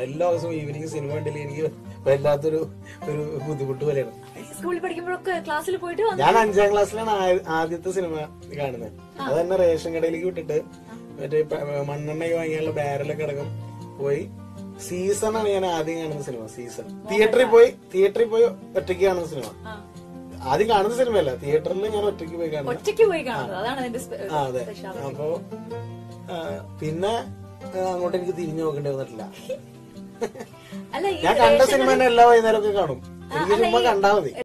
കാണണം എല്ലാ ദിവസവും ഈവനിങ് സിനിമ കണ്ടില്ല എനിക്ക് വല്ലാത്തൊരു ഒരു ബുദ്ധിമുട്ട് പോലെയാണ് സ്കൂളിൽ പഠിക്കുമ്പോഴൊക്കെ ക്ലാസ്സിൽ പോയിട്ട് വന്ന് ഞാൻ അഞ്ചാം ക്ലാസ്സിലാണ് ആ- ആദ്യത്തെ സിനിമ കാണുന്നത് അത് തന്നെ റേഷൻ കടയിലേക്ക് വിട്ടിട്ട് മറ്റേ പ- മണ്ണെണ്ണ വാങ്ങിയുള്ള ബാരലൊക്കെ അടക്കം പോയി സീസൺ ആണ് ഞാൻ ആദ്യം കാണുന്ന സിനിമ സീസൺ തിയേറ്ററിൽ പോയി തിയേറ്ററിൽ പോയി ഒറ്റയ്ക്ക് കാണുന്ന സിനിമ ആ. ആദ്യം കാണുന്ന സിനിമയല്ല തിയേറ്ററിൽ ഞാൻ ഒറ്റയ്ക്ക് പോയി കാണുന്നത് ഒറ്റയ്ക്ക് പോയി കാണുന്നത് അതാണ് അതിന്റെ സ്പെ- ആ അതെ speciality. അപ്പൊ ആ, പിന്നെ ആ, അങ്ങോട്ട് എനിക്ക് തിരിഞ്ഞു നോക്കേണ്ടി വന്നിട്ടില്ല അല്ല ഈ ഞാൻ കണ്ട സിനിമ തന്നെ എല്ലാ വൈകുന്നേരം ഒക്കെ കാണും എനിക്ക് അല്ല, ചുമ്മാ ഈ- കണ്ടാ മതി